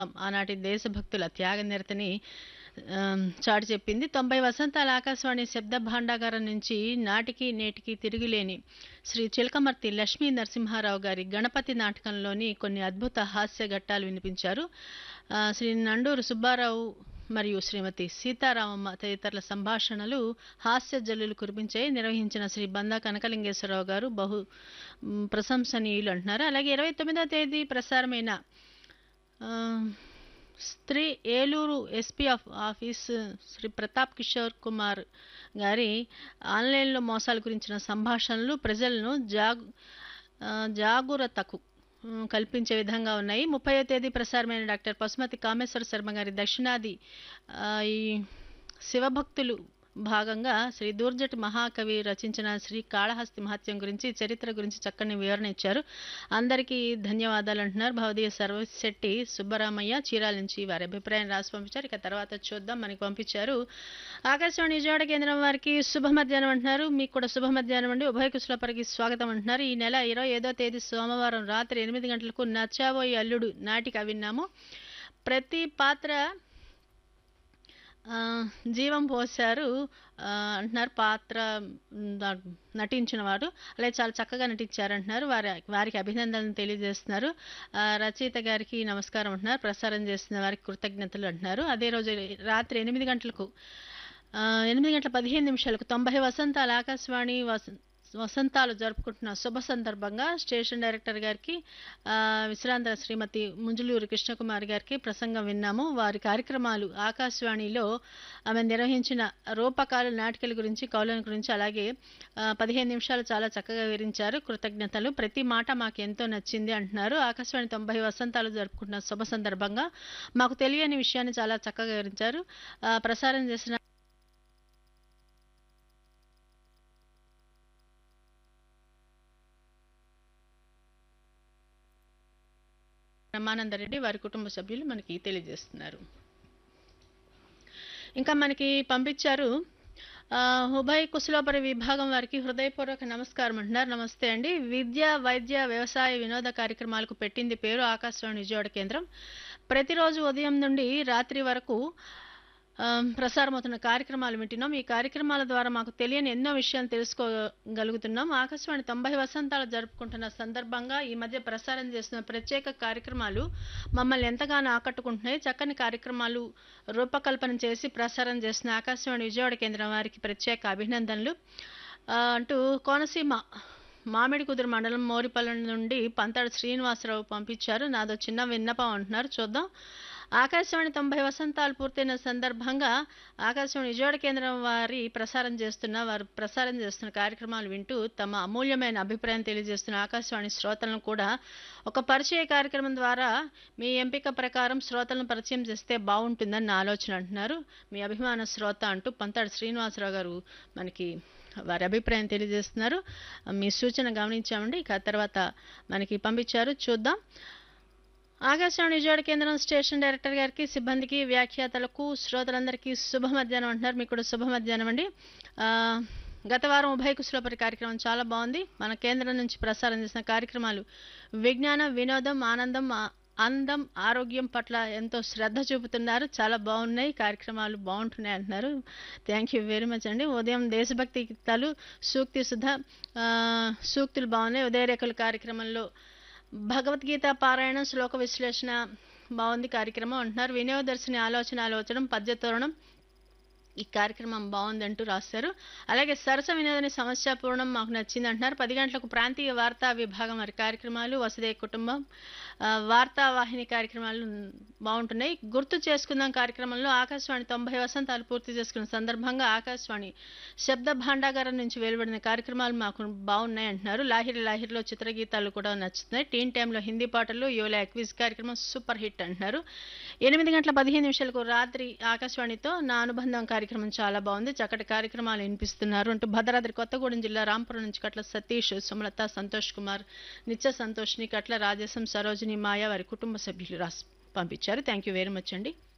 ఆనాటి దేశభక్తుల త్యాగనిరతిని ఆహ్, చాటి చెప్పింది. 90 వసంతాల ఆకాశవాణి శబ్ద భాండాగారం నుంచి నాటికి నేటికి తిరుగులేని శ్రీ చిలకమర్తి లక్ష్మీ నరసింహారావు గారి గణపతి నాటకంలోని కొన్ని అద్భుత హాస్య ఘట్టాలు వినిపించారు. ఆహ్, శ్రీ నండూరు సుబ్బారావు మరియు శ్రీమతి సీతారామమ్మ తదితరుల సంభాషణలు హాస్య జల్లులు కురిపించాయి. నిర్వహించిన శ్రీ బందా కనకలింగేశ్వరరావు గారు బహు హ్మ్, ప్రశంసనీయులు అంటున్నారు. అలాగే 29వ తేదీ ప్రసారమైన ఆహ్, స్త్రీ Eluru SP of office Shri Pratap Kishore Kumar గారి ఆన్‌లైన్‌లో మోసాల గురించిన సంభాషణలు ప్రజలను జాగ్ ఆహ్, జాగరూకతకు హ్మ్, కల్పించే విధంగా ఉన్నాయి. 30వ తేదీ ప్రసారమైన డాక్టర్ పశుమతి కామేశ్వర శర్మ గారి దక్షిణాది ఆహ్, ఈ శివభక్తులు భాగంగా శ్రీ దూర్జటి మహాకవి రచించిన శ్రీ కాళహస్తి మహత్యం గురించి, చరిత్ర గురించి చక్కని వివరణ ఇచ్చారు. అందరికీ ధన్యవాదాలు అంటున్నారు. భవదీయ సర్వశెట్టి సుబ్బరామయ్య చీరాల నుంచి వారి అభిప్రాయం రాసి పంపించారు. ఇక తర్వాత చూద్దాం మనకి పంపించారు. ఆకాశవాణి విజయవాడ కేంద్రం వారికి శుభ మధ్యాహ్నం అంటున్నారు. మీకు కూడా శుభ మధ్యాహ్నం అండి. ఉభయ కుశలపరికి స్వాగతం అంటున్నారు. ఈ నెల 25వ తేదీ సోమవారం రాత్రి 8 గంటలకు నచ్చావోయ్ అల్లుడు నాటిక విన్నాము. ప్రతి పాత్ర ఆహ్, జీవం పోశారు ఆహ్, అంటున్నారు. పాత్ర హ్మ్, ద నటించిన వారు. అలాగే చాలా చక్కగా నటించారంటున్నారు. వారి వారికి అభినందనలు తెలియజేస్తున్నారు. ఆహ్, రచయిత గారికి నమస్కారం అంటున్నారు. ప్రసారం చేస్తున్న వారికి కృతజ్ఞతలు అంటున్నారు. అదే రోజు రాత్రి 8 గంటలకు ఆహ్, 8 గంటల 15 నిమిషాలకు 90 వసంతాల ఆకాశవాణి వస వసంతాలు జరుపుకుంటున్న శుభ సందర్భంగా స్టేషన్ డైరెక్టర్ గారికి ఆహ్, విశ్రాంత శ్రీమతి ముంజులూరు కృష్ణకుమారి గారికి ప్రసంగం విన్నాము. వారి కార్యక్రమాలు ఆకాశవాణిలో ఆమె నిర్వహించిన రూపకాలు నాటికల గురించి, కవుల గురించి అలాగే ఆహ్, 15 నిమిషాలు చాలా చక్కగా వివరించారు. కృతజ్ఞతలు. ప్రతి మాట మాకెంతో నచ్చింది అంటున్నారు. ఆకాశవాణి 90 వసంతాలు జరుపుకుంటున్న శుభ సందర్భంగా మాకు తెలియని విషయాన్ని చాలా చక్కగా వివరించారు. ఆహ్, ప్రసారం చేసిన బ్రహ్మానందరెడ్డి వారి కుటుంబ సభ్యులు మనకి తెలియజేస్తున్నారు. ఇంకా మనకి పంపించారు. ఆహ్, ఉభయ కుశలోపరి విభాగం వారికి హృదయపూర్వక నమస్కారం అంటున్నారు. నమస్తే అండి. విద్య, వైద్య, వ్యవసాయ, వినోద కార్యక్రమాలకు పెట్టింది పేరు ఆకాశవాణి విజయవాడ కేంద్రం. ప్రతిరోజు ఉదయం నుండి రాత్రి వరకు ఆహ్, ప్రసారమవుతున్న కార్యక్రమాలు వింటున్నాం. ఈ కార్యక్రమాల ద్వారా మాకు తెలియని ఎన్నో విషయాలు తెలుసుకోగలుగుతున్నాం. ఆకాశవాణి 90 వసంతాలు జరుపుకుంటున్న సందర్భంగా ఈ మధ్య ప్రసారం చేస్తున్న ప్రత్యేక కార్యక్రమాలు మమ్మల్ని ఎంతగానో ఆకట్టుకుంటున్నాయి. చక్కని కార్యక్రమాలు రూపకల్పన చేసి ప్రసారం చేస్తున్న ఆకాశవాణి విజయవాడ కేంద్రం వారికి ప్రత్యేక అభినందనలు ఆహ్, అంటూ కోనసీమ మామిడికుదురు మండలం మోరిపల్లి నుండి పంతాడు శ్రీనివాసరావు పంపించారు. నాదో చిన్న విన్నపం అంటున్నారు. చూద్దాం. ఆకాశవాణి 90 వసంతాలు పూర్తయిన సందర్భంగా ఆకాశవాణి విజయవాడ కేంద్రం వారి ప్రసారం చేస్తున్న వారు ప్రసారం చేస్తున్న కార్యక్రమాలు వింటూ తమ అమూల్యమైన అభిప్రాయం తెలియజేస్తున్న ఆకాశవాణి శ్రోతలను కూడా ఒక పరిచయ కార్యక్రమం ద్వారా మీ ఎంపిక ప్రకారం శ్రోతలను పరిచయం చేస్తే బావుంటుందని నా ఆలోచన అంటున్నారు. మీ అభిమాన శ్రోత అంటూ పంతాడు శ్రీనివాసరావు గారు మనకి వారి అభిప్రాయం తెలియజేస్తున్నారు. మీ సూచన గమనించామండి. ఇక తర్వాత మనకి పంపించారు. చూద్దాం. ఆకాశవాణి విజయవాడ కేంద్రం స్టేషన్ డైరెక్టర్ గారికి, సిబ్బందికి, వ్యాఖ్యాతలకు, శ్రోతలందరికీ శుభ మధ్యాహ్నం అంటున్నారు. మీకు కూడా శుభ మధ్యాహ్నం అండి. ఆహ్, గత వారం ఉభయ కుశలోపరి కార్యక్రమం చాలా బావుంది. మన కేంద్రం నుంచి ప్రసారం చేసిన కార్యక్రమాలు విజ్ఞానం, వినోదం, ఆనందం, ఆహ్, అందం, ఆరోగ్యం పట్ల ఎంతో శ్రద్ధ చూపుతున్నారు. చాలా బావున్నాయి. కార్యక్రమాలు బావుంటున్నాయి అంటున్నారు. థ్యాంక్ యూ వెరీ మచ్ అండి. ఉదయం దేశభక్తి గీతాలు, సూక్తి సుధ ఆహ్, సూక్తులు బావున్నాయి. ఉదయరేఖలు కార్యక్రమంలో భగవద్గీత పారాయణం, శ్లోక విశ్లేషణ బావుంది కార్యక్రమం అంటున్నారు. వినయోదర్శిని ఆలోచన ఆలోచనం, పద్యతోరణం ఈ కార్యక్రమం బావుందంటూ రాశారు. అలాగే సరస వినోదని సమస్యాపూర్ణం మాకు నచ్చింది అంటున్నారు. 10 గంటలకు ప్రాంతీయ వార్తా విభాగం వారి కార్యక్రమాలు, వసుధైక కుటుంబం ఆహ్, వార్తా వాహిని కార్యక్రమాలు బావుంటున్నాయి. గుర్తు చేసుకుందాం కార్యక్రమంలో ఆకాశవాణి 90 వసంతాలు పూర్తి చేసుకున్న సందర్భంగా ఆకాశవాణి శబ్ద భాండాగారం నుంచి వెలువడిన కార్యక్రమాలు మాకు బావున్నాయి అంటున్నారు. లాహిరి లాహిరిలో చిత్రగీతాలు కూడా నచ్చుతున్నాయి. టీన్ టైమ్‌లో హిందీ పాటలు, యువల క్విజ్ కార్యక్రమం సూపర్ హిట్ అంటున్నారు. 8 గంటల 15 నిమిషాలకు రాత్రి ఆకాశవాణితో నా అనుబంధం కార్యక్రమం చాలా బావుంది. చక్కటి కార్యక్రమాలు వినిపిస్తున్నారు అంటూ భద్రాద్రి కొత్తగూడెం జిల్లా రాంపురం నుంచి కట్ల సతీష్, సుమలత, సంతోష్ కుమార్, నిత్య సంతోష్ని, కట్ల రాజేశం, సరోజిని, మాయ వారి కుటుంబ సభ్యులు రాసి పంపించారు. థ్యాంక్ యూ వెరీ మచ్ అండి.